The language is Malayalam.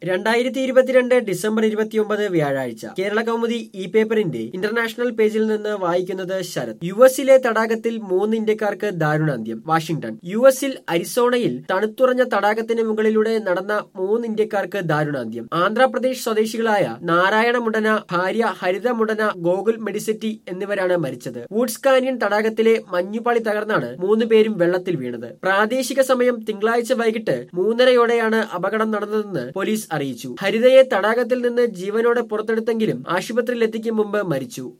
രണ്ടായിരത്തി ഇരുപത്തിരണ്ട് ഡിസംബർ ഇരുപത്തിയൊമ്പത് വ്യാഴാഴ്ച കേരള കൗമുദി ഇ പേപ്പറിന്റെ ഇന്റർനാഷണൽ പേജിൽ നിന്ന് വായിക്കുന്നത് ശരത് യു എസിലെ തടാകത്തിൽ മൂന്ന് ഇന്ത്യക്കാർക്ക് ദാരുണാന്ത്യം വാഷിംഗ്ടൺ യു എസിൽ അരിസോണയിൽ തണുത്തുറഞ്ഞ തടാകത്തിന് മുകളിലൂടെ നടന്ന മൂന്ന് ഇന്ത്യക്കാർക്ക് ദാരുണാന്ത്യം ആന്ധ്രാപ്രദേശ് സ്വദേശികളായ നാരായണ മുടന ഭാര്യ ഹരിത മുടന ഗോകുൽ മെഡിസിറ്റി എന്നിവരാണ് മരിച്ചത് വൂഡ്സ് കാനിയൻ തടാകത്തിലെ മഞ്ഞുപാളി തകർന്നാണ് മൂന്ന് പേരും വെള്ളത്തിൽ വീണത് പ്രാദേശിക സമയം തിങ്കളാഴ്ച വൈകിട്ട് മൂന്നരയോടെയാണ് അപകടം നടന്നതെന്ന് പോലീസ് അറിയിച്ചു ഹരിതയെ തടാകത്തിൽ നിന്ന് ജീവനോടെ പുറത്തെടുത്തെങ്കിലും ആശുപത്രിയിൽ എത്തിക്കും മുമ്പ് മരിച്ചു